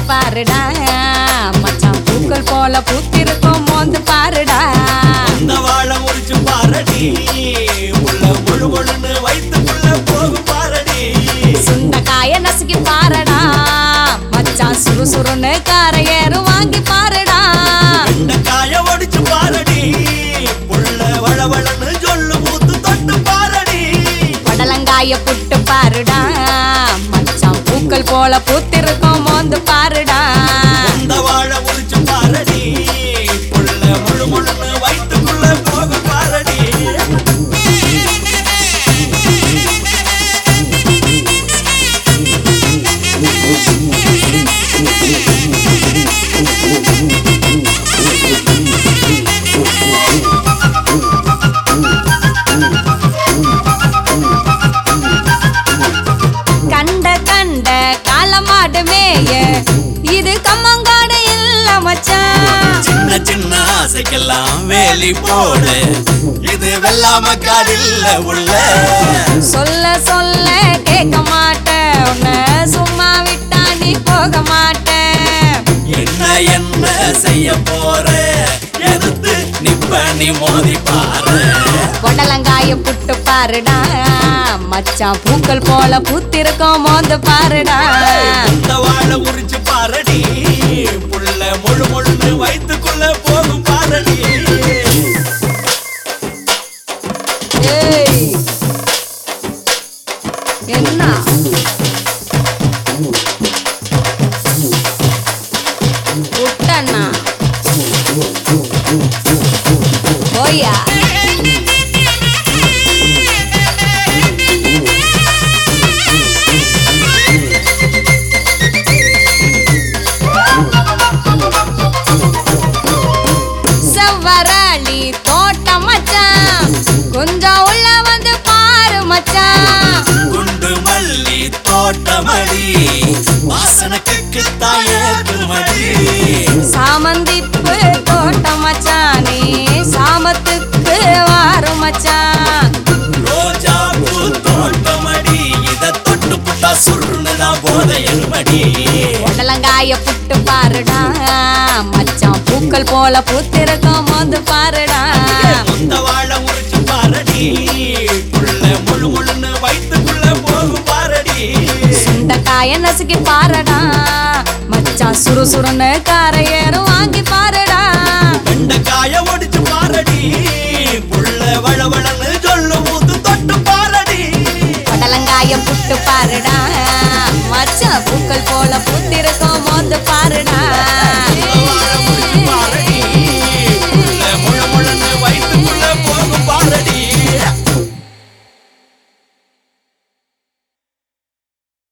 பாருடா மச்சான் பூக்கள் போல பூத்திருக்கும் மோந்து பாருடா இந்த வாழை முறிச்சு பாரடி உள்ள முழு முழுன்னு வயிற்றுக்குள்ள போகும் பாரடி சுண்டக்காய நசுக்கி பாருடா மச்சான் சுறுசுறுன்னு காரை ஏறும் வாங்கி பாருடா இந்த காய ஒடிச்சு பாரடி உள்ள வளவளன்னு சொல்லு மூத்து தொட்டு பாரடி படலங்காய புட்டு பாருடா மச்சான் பூக்கள் போல பூத்திருக்கும் மோந்து பாருடா இந்த வாழை முறிச்சு பாரடி உள்ள முழு முழுன்னு வயிற்றுக்குள்ள போகும் பாரடி கண்ட கண்ட காலமாடு மேய இது கம்மங்காடு இல்ல மச்சான் சின்ன சின்ன ஆசைக்கெல்லாம் வேலி போடு இது வெள்ளாம காடில்ல உள்ள சொல்ல சொல்ல கேட்க மாட்டேன் உன்னை சும்மா விட்டா நீ போக மாட்டேன் என்ன என்ன செய்ய போற எதிர்த்து நிப்ப நீ மோதி பாரு பொடலங்காய புட்டு பாருடா மச்சான் பூக்கள் போல பூத்திருக்கோம் மோந்து பாருடா இந்த வாழை உரிச்சு பாரடி புள்ள முழு முழுன்னு வயிற்றுக்குள்ள போகும் பாரடி ஏய். என்ன புட்டண்ணா போயா செவ்வரளி தோட்டம் மச்சான் கொஞ்சம் உள்ள வந்து பாரு மச்சான் குண்டு மல்லி தோட்டமடி வாசனைக்கு தாயது மடி சாமந்திப்பு தோட்டம் மச்சான் நீ சாமத்துக்கு வாரு மச்சான் ரோஜா பூ தோட்டமடி இத தொட்டு புட்டா சுருணுதான் போதையல் மடி உடலங்காய புட்டு பாருடா மச்சான் பூக்கள் போல பூத்திருக்கும் போது பாருடா முந்த வாழை முறிச்சு பாரடி புள்ள முழு முழுன்னு வயிற்றுக்குள்ள போகும் பாரடி சுண்டக்காய நசுக்கி பாருடா மச்சான் சுறுசுறுன்னு காரை ஏறும் வாங்கி பாருடா